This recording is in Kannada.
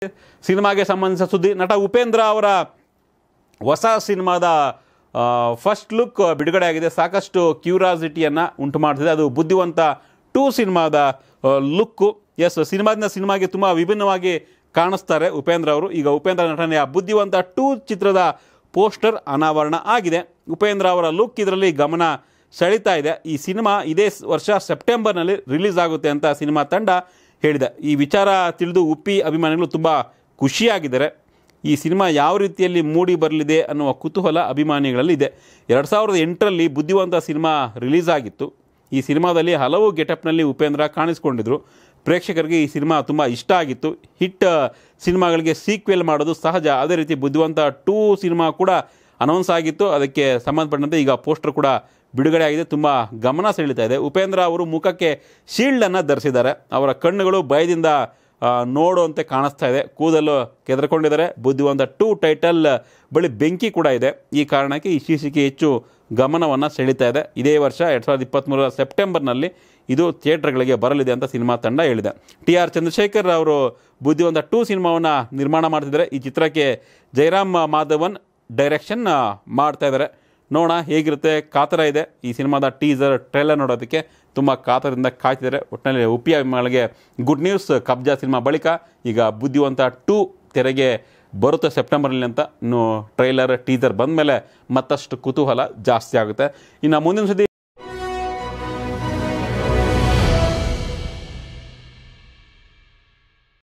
ಸಿನಿಮಾಗೆ ಸಂಬಂಧಿಸಿದ ಸುದ್ದಿ ನಟ ಉಪೇಂದ್ರ ಅವರ ಹೊಸ ಸಿನಿಮಾದ ಫಸ್ಟ್ ಲುಕ್ ಬಿಡುಗಡೆ ಆಗಿದೆ ಸಾಕಷ್ಟು ಕ್ಯೂರಾಸಿಟಿಯನ್ನು ಉಂಟು ಮಾಡ್ತಿದೆ ಅದು ಬುದ್ಧಿವಂತ ಟೂ ಸಿನಿಮಾದ ಲುಕ್ಕು ಎಸ್ ಸಿನಿಮಾದಿಂದ ಸಿನಿಮಾಗೆ ತುಂಬ ವಿಭಿನ್ನವಾಗಿ ಕಾಣಿಸ್ತಾರೆ ಉಪೇಂದ್ರ ಅವರು ಈಗ ಉಪೇಂದ್ರ ನಟನೆಯ ಬುದ್ಧಿವಂತ ಟೂ ಚಿತ್ರದ ಪೋಸ್ಟರ್ ಅನಾವರಣ ಆಗಿದೆ ಉಪೇಂದ್ರ ಅವರ ಲುಕ್ ಇದರಲ್ಲಿ ಗಮನ ಸೆಳೀತಾ ಇದೆ ಈ ಸಿನಿಮಾ ಇದೇ ಸ್- ವರ್ಷ ಸೆಪ್ಟೆಂಬರ್ನಲ್ಲಿ ರಿಲೀಸ್ ಆಗುತ್ತೆ ಅಂತ ಸಿನಿಮಾ ತಂಡ ಹೇಳಿದೆ ಈ ವಿಚಾರ ತಿಳಿದು ಉಪ್ಪಿ ಅಭಿಮಾನಿಗಳು ತುಂಬ ಖುಷಿಯಾಗಿದ್ದಾರೆ ಈ ಸಿನಿಮಾ ಯಾವ ರೀತಿಯಲ್ಲಿ ಮೂಡಿ ಬರಲಿದೆ ಅನ್ನುವ ಕುತೂಹಲ ಅಭಿಮಾನಿಗಳಲ್ಲಿ ಇದೆ ಎರಡು ಸಾವಿರದ ಎಂಟರಲ್ಲಿ ಬುದ್ಧಿವಂತ ಸಿನಿಮಾ ರಿಲೀಸ್ ಆಗಿತ್ತು ಈ ಸಿನಿಮಾದಲ್ಲಿ ಹಲವು ಗೆಟಪ್ನಲ್ಲಿ ಉಪೇಂದ್ರ ಕಾಣಿಸ್ಕೊಂಡಿದ್ರು ಪ್ರೇಕ್ಷಕರಿಗೆ ಈ ಸಿನಿಮಾ ತುಂಬ ಇಷ್ಟ ಆಗಿತ್ತು ಹಿಟ್ ಸಿನಿಮಾಗಳಿಗೆ ಸೀಕ್ವೆಲ್ ಮಾಡೋದು ಸಹಜ ಅದೇ ರೀತಿ ಬುದ್ಧಿವಂತ ಟೂ ಸಿನಿಮಾ ಕೂಡ ಅನೌನ್ಸ್ ಆಗಿತ್ತು ಅದಕ್ಕೆ ಸಂಬಂಧಪಟ್ಟಂತೆ ಈಗ ಪೋಸ್ಟರ್ ಕೂಡ ಬಿಡುಗಡೆ ಆಗಿದೆ ತುಂಬ ಗಮನ ಸೆಳೀತಾ ಇದೆ ಉಪೇಂದ್ರ ಅವರು ಮುಖಕ್ಕೆ ಶೀಲ್ಡನ್ನು ಧರಿಸಿದ್ದಾರೆ ಅವರ ಕಣ್ಣುಗಳು ಭಯದಿಂದ ಆ, ನೋಡುವಂತೆ ಕಾಣಿಸ್ತಾ ಇದೆ ಕೂದಲು ಕೆದರ್ಕೊಂಡಿದ್ದಾರೆ ಬುದ್ಧಿವಂತ ಟೂ ಟೈಟಲ್ ಬಳಿ ಬೆಂಕಿ ಕೂಡ ಇದೆ ಈ ಕಾರಣಕ್ಕೆ ಈ ಶೀರ್ಷಿಕೆ ಹೆಚ್ಚು ಗಮನವನ್ನು ಸೆಳೀತಾ ಇದೆ ಇದೇ ವರ್ಷ ಎರಡು ಸಾವಿರದ ಇಪ್ಪತ್ತ್ಮೂರರ ಸೆಪ್ಟೆಂಬರ್ನಲ್ಲಿ ಇದು ಥಿಯೇಟರ್ಗಳಿಗೆ ಬರಲಿದೆ ಅಂತ ಸಿನಿಮಾ ತಂಡ ಹೇಳಿದೆ ಟಿ ಆರ್ ಚಂದ್ರಶೇಖರ್ ಅವರು ಬುದ್ಧಿವಂತ ಟೂ ಸಿನಿಮಾವನ್ನು ನಿರ್ಮಾಣ ಮಾಡ್ತಿದ್ದಾರೆ ಈ ಚಿತ್ರಕ್ಕೆ ಜಯರಾಮ್ ಮಾಧವನ್ ಡೈರೆಕ್ಷನ್ ಮಾಡ್ತಾ ಇದ್ದಾರೆ ನೋಡೋಣ ಹೇಗಿರುತ್ತೆ ಕಾತರ ಇದೆ ಈ ಸಿನಿಮಾದ ಟೀಸರ್ ಟ್ರೈಲರ್ ನೋಡೋದಕ್ಕೆ ತುಂಬ ಕಾತರದಿಂದ ಕಾಯ್ತಿದ್ದಾರೆ ಒಟ್ಟಿನಲ್ಲಿ ಉಪಿ ಅಭಿಮಾನಿಗಳಿಗೆ ಗುಡ್ ನ್ಯೂಸ್ ಕಬ್ಜಾ ಸಿನಿಮಾ ಬಳಿಕ ಈಗ ಬುದ್ಧಿವಂತ ಟೂ ತೆರೆಗೆ ಬರುತ್ತೆ ಸೆಪ್ಟೆಂಬರ್ನಲ್ಲಿ ಅಂತ ಇನ್ನು ಟ್ರೈಲರ್ ಟೀಸರ್ ಬಂದಮೇಲೆ ಮತ್ತಷ್ಟು ಕುತೂಹಲ ಜಾಸ್ತಿ ಆಗುತ್ತೆ ಇನ್ನು ಮುಂದಿನ ಸುದ್ದಿ